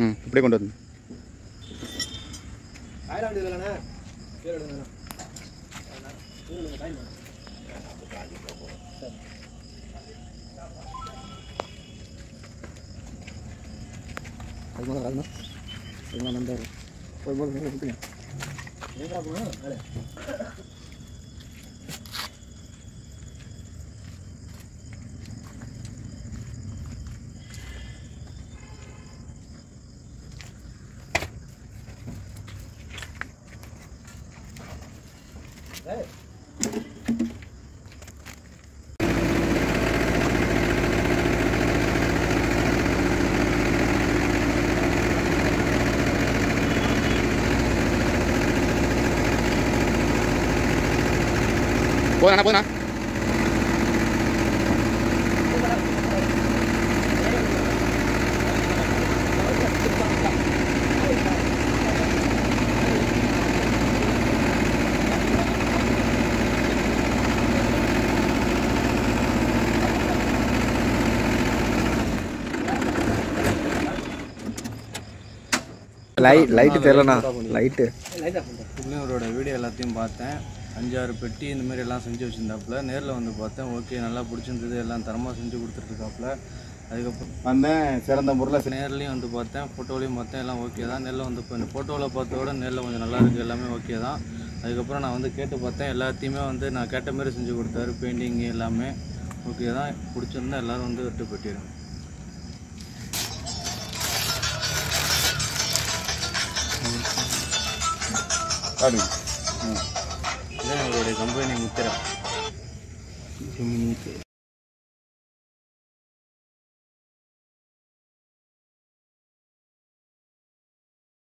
ம் இப்படியே கொண்டு வந்து போதுண்ணா போதுண்ணா லைட் லைட்டு தெரியலண்ணா லைட்டு புள்ளியவரோட வீடியோ எல்லாத்தையும் பார்த்தேன் அஞ்சாறு பெட்டி இந்த மாதிரி எல்லாம் செஞ்சு வச்சுருந்தாப்புல நேரில் வந்து பார்த்தேன் ஓகே நல்லா பிடிச்சிருந்தது எல்லாம் தரமாக செஞ்சு கொடுத்துட்ருக்காப்புல அதுக்கப்புறம் வந்தேன் சிறந்த முறையில் நேர்லேயும் வந்து பார்த்தேன் ஃபோட்டோலையும் பார்த்தேன் எல்லாம் ஓகே தான் நேரில் வந்து இப்போ இந்த ஃபோட்டோவில் பார்த்தத விட நேரில் கொஞ்சம் நல்லா இருக்குது எல்லாமே ஓகே தான் அதுக்கப்புறம் நான் வந்து கேட்டு பார்த்தேன் எல்லாத்தையுமே வந்து நான் கேட்ட மாதிரி செஞ்சு கொடுத்தாரு பெயிண்டிங் எல்லாமே ஓகே தான் பிடிச்சிருந்தா எல்லோரும் வந்து விட்டு பெட்டிடுங்க இதான் எங்களுடைய கம்பெனி முத்திரை